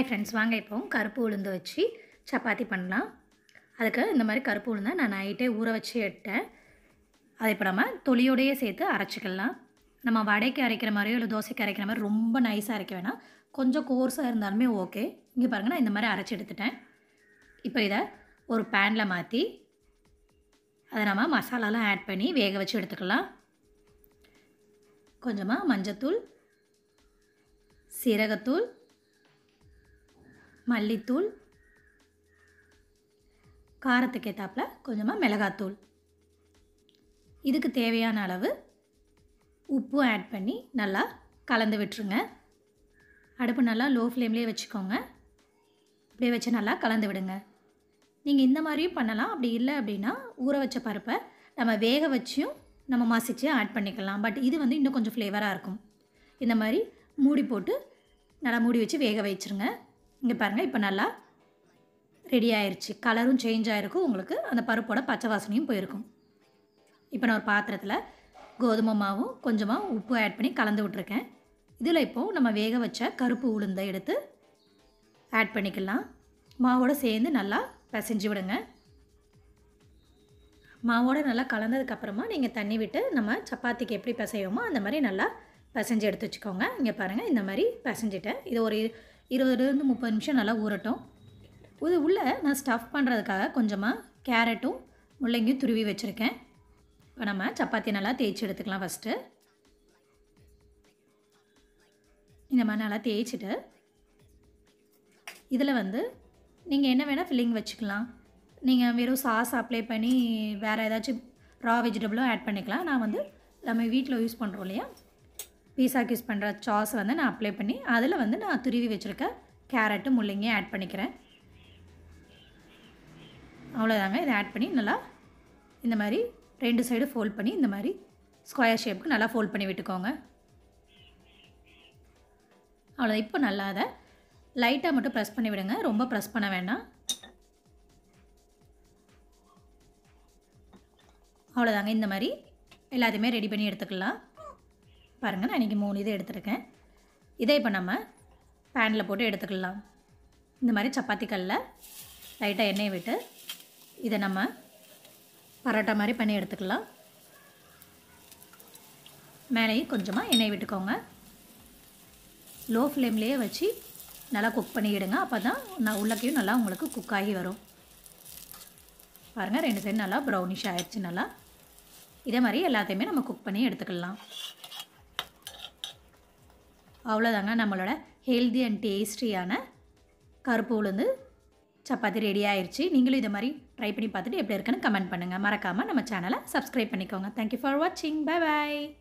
friends வாங்க இப்போ கருப்பு உளுந்து வச்சு சப்பாத்தி பண்ணலாம் அதுக்கு இந்த மாதிரி கருப்பு உளுந்தை நான் நைட்டே ஊற வச்சு எடுத்தேன் அதை இப்போ நம்ம தொலியோடையே சேர்த்து அரைச்சிக்கலாம் நம்ம வடைக்கு அரைக்கிற மாதிரியோ இல்லை தோசைக்கு அரைக்கிற மாதிரி ரொம்ப நைஸாக அரைக்க வேணாம் கொஞ்சம் கோர்ஸாக இருந்தாலுமே ஓகே இங்கே பாருங்கள் நான் இந்த மாதிரி அரைச்சி எடுத்துட்டேன் இப்போ இதை ஒரு பேனில் மாற்றி அதை நம்ம மசாலாலாம் ஆட் பண்ணி வேக வச்சு எடுத்துக்கலாம் கொஞ்சமாக மஞ்சத்தூள் சீரகத்தூள் மல்லித்தூள் காரத்துக்கு ஏற்றாப்புல கொஞ்சமாக மிளகாத்தூள் இதுக்கு தேவையான அளவு உப்பும் ஆட் பண்ணி நல்லா கலந்து விட்டுருங்க அடுப்பு நல்லா லோ ஃப்ளேம்லேயே வச்சுக்கோங்க அப்படியே வச்சு நல்லா கலந்து விடுங்க நீங்கள் இந்த மாதிரியும் பண்ணலாம் அப்படி இல்லை அப்படின்னா ஊற வச்ச பருப்பை நம்ம வேக வச்சியும் நம்ம மசிச்சு ஆட் பண்ணிக்கலாம் பட் இது வந்து இன்னும் கொஞ்சம் ஃப்ளேவராக இருக்கும் இந்த மாதிரி மூடி போட்டு நல்லா மூடி வச்சு வேக வச்சுருங்க இங்கே பாருங்கள் இப்போ நல்லா ரெடி ஆயிடுச்சு கலரும் சேஞ்ச் ஆகிருக்கும் உங்களுக்கு அந்த பருப்போட பச்சை வாசனையும் போயிருக்கும் இப்போ நான் ஒரு பாத்திரத்தில் கோதுமை மாவும் கொஞ்சமாக உப்பு ஆட் பண்ணி கலந்து விட்ருக்கேன் இதில் இப்போது நம்ம வேக வச்ச கருப்பு உளுந்தை எடுத்து ஆட் பண்ணிக்கலாம் மாவோடு சேர்ந்து நல்லா பிசைஞ்சு விடுங்க மாவோடு நல்லா கலந்ததுக்கப்புறமா நீங்கள் தண்ணி விட்டு நம்ம சப்பாத்திக்கு எப்படி பிசைவோமோ அந்த மாதிரி நல்லா பிசைஞ்சு எடுத்து வச்சுக்கோங்க இங்கே பாருங்கள் இந்த மாதிரி பிசைஞ்சிட்டேன் இது ஒரு இருபதுலேருந்து முப்பது நிமிஷம் நல்லா ஊறட்டும் இது உள்ளே நான் ஸ்டஃப் பண்ணுறதுக்காக கொஞ்சமாக கேரட்டும் முள்ளங்கியும் துருவி வச்சுருக்கேன் இப்போ நம்ம சப்பாத்தி நல்லா தேய்ச்சி எடுத்துக்கலாம் ஃபஸ்ட்டு இந்த மாதிரி நல்லா தேய்ச்சிட்டு இதில் வந்து நீங்கள் என்ன வேணால் ஃபில்லிங் வச்சுக்கலாம் நீங்கள் வெறும் சாஸ் அப்ளை பண்ணி வேறு ஏதாச்சும் ரா வெஜிடபிளும் ஆட் பண்ணிக்கலாம் நான் வந்து நம்ம வீட்டில் யூஸ் பண்ணுறோம் இல்லையா பீஸாக்கு யூஸ் பண்ணுற சாஸ் வந்து நான் அப்ளை பண்ணி அதில் வந்து நான் துருவி வச்சுருக்க கேரட்டு முள்ளங்கியும் ஆட் பண்ணிக்கிறேன் அவ்வளோதாங்க இதை ஆட் பண்ணி நல்லா இந்த மாதிரி ரெண்டு சைடு ஃபோல்ட் பண்ணி இந்த மாதிரி ஸ்கொயர் ஷேப்புக்கு நல்லா ஃபோல்ட் பண்ணி விட்டுக்கோங்க அவ்வளோ இப்போ நல்லா அதை லைட்டாக மட்டும் ப்ரெஸ் பண்ணி விடுங்க ரொம்ப ப்ரெஸ் பண்ண வேண்டாம் அவ்வளோதாங்க இந்த மாதிரி எல்லாத்தையுமே ரெடி பண்ணி எடுத்துக்கலாம் பாருங்கள் நான் இன்றைக்கி மூணு இது எடுத்துருக்கேன் இதை இப்போ நம்ம பேனில் போட்டு எடுத்துக்கலாம் இந்த மாதிரி சப்பாத்தி கல்லில் லைட்டாக எண்ணெயை விட்டு இதை நம்ம பரோட்டா மாதிரி பண்ணி எடுத்துக்கலாம் மேலேயும் கொஞ்சமாக எண்ணெய் விட்டுக்கோங்க லோ ஃப்ளேம்லேயே வச்சு நல்லா குக் பண்ணிக்கிடுங்க அப்போ தான் நான் உள்ளக்கையும் நல்லா உங்களுக்கு குக் ஆகி வரும் பாருங்கள் ரெண்டு சைடு நல்லா ப்ரௌனிஷ் ஆயிடுச்சு நல்லா இதே மாதிரி எல்லாத்தையுமே நம்ம குக் பண்ணி எடுத்துக்கலாம் அவ்வளோதாங்க நம்மளோட ஹெல்தி அண்ட் டேஸ்டியான கருப்பு உளுந்து சப்பாத்தி ரெடி ஆயிடுச்சு நீங்களும் இதை மாதிரி ட்ரை பண்ணி பார்த்துட்டு எப்படி இருக்குன்னு கமெண்ட் பண்ணுங்கள் மறக்காமல் நம்ம சேனலை சப்ஸ்கிரைப் பண்ணிக்கோங்க தேங்க்யூ ஃபார் வாட்சிங் பை பாய்